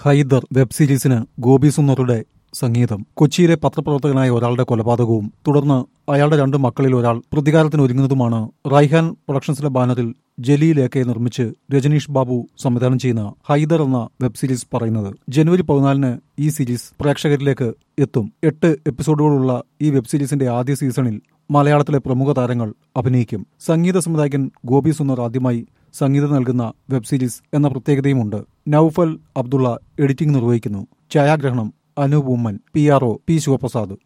Hyder web സീരീസിന് ഗോപി സുന്ദറുടെ സംഗീതം കൊച്ചിയിലെ പത്രപ്രവർത്തകനായ ഒരാളുടെ കൊലപാതകവും തുടർന്ന് അയാളുടെ രണ്ട് മക്കളിൽ ഒരാൾ പ്രതികാരത്തിന് ഒരുങ്ങുന്നതുമാണ് റൈഹാൻ പ്രൊഡക്ഷൻസിന്റെ ബാനറിൽ ജലീൽ എ കെ നിർമ്മിച്ച് രജനീഷ് ബാബു സംവിധാനം ചെയ്യുന്ന ഹൈദർ എന്ന വെബ് സീരീസ് പറയുന്നത് ജനുവരി പതിനാലിന് ഈ സീരീസ് പ്രേക്ഷകരിലേക്ക് എത്തും എട്ട് എപ്പിസോഡുകളുള്ള ഈ വെബ് സീരീസിന്റെ ആദ്യ സീസണിൽ മലയാളത്തിലെ പ്രമുഖ താരങ്ങൾ അഭിനയിക്കും സംഗീത സംവിധായകൻ ഗോപി സുന്ദർ ആദ്യമായി സംഗീതം നൽകുന്ന വെബ് സീരീസ് എന്ന പ്രത്യേകതയുമുണ്ട് നൌഫൽ അബ്ദുള്ള എഡിറ്റിംഗ് നിർവഹിക്കുന്നു ഛായാഗ്രഹണം Anoop Oommen P R O P Sivaprasad